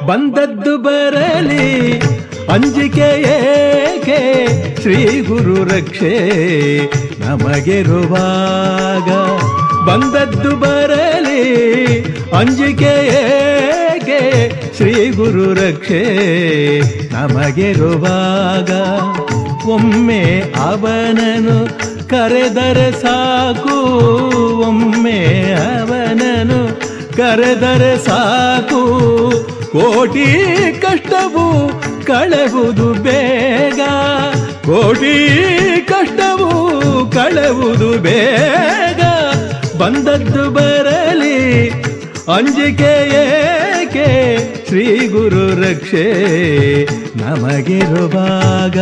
ಬಂದದ್ದು ಬರಲಿ ಅಂಜಿಕೆ ಏಕೆ ಶ್ರೀ ಗುರು ರಕ್ಷೆ ನಮಗಿರುವಾಗ ಬಂದದ್ದು ಬರಲಿ ಅಂಜಿಕೆ ಏಕೆ ಶ್ರೀ ಗುರು ರಕ್ಷೆ ನಮಗಿರುವಾಗ ಒಮ್ಮೆ ಅವನನು ಕರೆದರೆ ಸಾಕು ಒಮ್ಮೆ ಅವನನು ಕರೆದರೆ ಸಾಕು ಕೋಟಿ ಕಷ್ಟವು ಕಳೆವುದು ಬೇಗ ಕೋಟಿ ಕಷ್ಟವು ಕಳೆವುದು ಬೇಗ ಬಂದದ್ದು ಬರಲಿ ಅಂಜಿಕೆ ಏಕೆ ಶ್ರೀ ಗುರು ರಕ್ಷೆ ನಮಗಿರುವಾಗ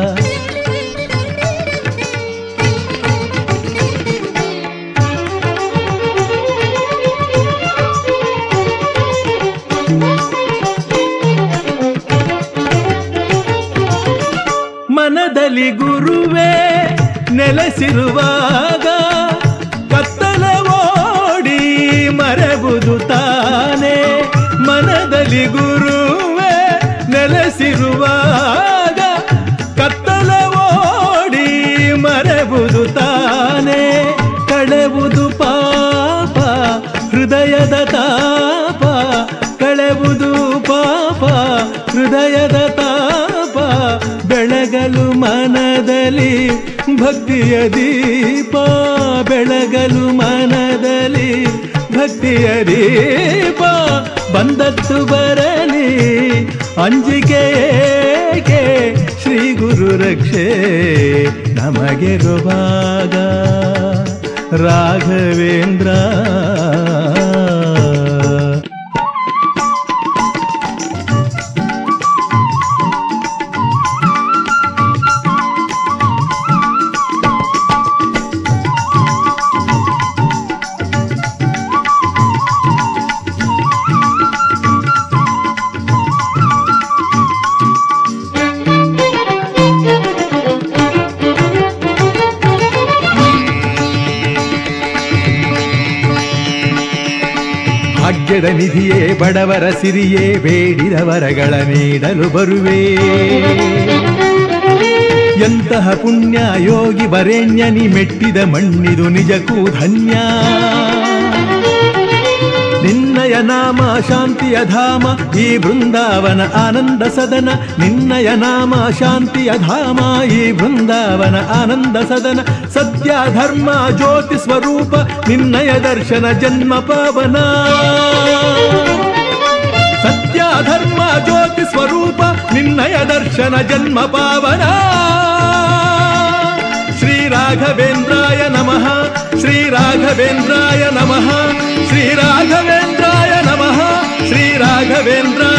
ಮನದಲ್ಲಿ ಗುರುವೇ ನೆಲೆಸಿರುವಾಗ ಕತ್ತಲ ಓಡಿ ಮರೆಬುದು ತಾನೇ ಮನದಲ್ಲಿ ಗುರುವೇ ನೆಲೆಸಿರುವಾಗ ಕತ್ತಲ ಓಡಿ ಮರೆಬುದು ತಾನೇ ಕಳೆವುದು ಪಾಪ ಹೃದಯದ ತಾಪ ಕಳೆವುದು ಪಾಪ ಹೃದಯದ ತಾಪ ಬೆಳಗಲು ಮನದಲ್ಲಿ ಭಕ್ತಿಯ ದೀಪ ಬೆಳಗಲು ಮನದಲ್ಲಿ ಭಕ್ತಿಯ ದೀಪ ಬಂದತ್ತು ಬರಲಿ ಅಂಜಿಕೆ ಏಕೆ ಶ್ರೀ ಗುರು ರಕ್ಷೆ ನಮಗಿರುವಾಗ ರಾಘವೇಂದ್ರ ಭಾಗ್ಯದ ನಿಧಿಯೇ ಬಡವರ ಸಿರಿಯೇ ಬೇಡಿದ ವರಗಳ ನೀಡಲು ಬರುವೆ ಎಂತಹ ಪುಣ್ಯ ಯೋಗಿ ವರೇಣ್ಯನಿ ಮೆಟ್ಟಿದ ಮಣ್ಣಿದು ನಿಜಕ್ಕೂ ಧನ್ಯ ನಿನ್ನಯ ನಾಮ ಶಾಂತಿಯ ಧಾಮ ಈ ಬೃಂದಾವನ ಆನಂದ ಸದನ ನಿನ್ನಯ ನಾಮ ಶಾಂತಿಯ ಧಾಮ ಈ ಬೃಂದಾವನ ಆನಂದ ಸದನ ಸತ್ಯ ಧರ್ಮ ಜ್ಯೋತಿ ಸ್ವರೂಪ ನಿನ್ನಯ ದರ್ಶನ ಜನ್ಮ ಪಾವನ ಸತ್ಯ ಧರ್ಮ ಜ್ಯೋತಿ ಸ್ವರೂಪ ನಿನ್ನಯ ದರ್ಶನ ಜನ್ಮ ಪಾವನ ಶ್ರೀ ರಾಘವೇಂದ್ರಾಯ ನಮಃ ಶ್ರೀ ರಾಘವೇಂದ್ರಾಯ ನಮಃ ಶ್ರೀ ರಾಘವೇಂದ್ರಾಯ ನಮಃ ಶ್ರೀ ರಾಘವೇಂದ್ರ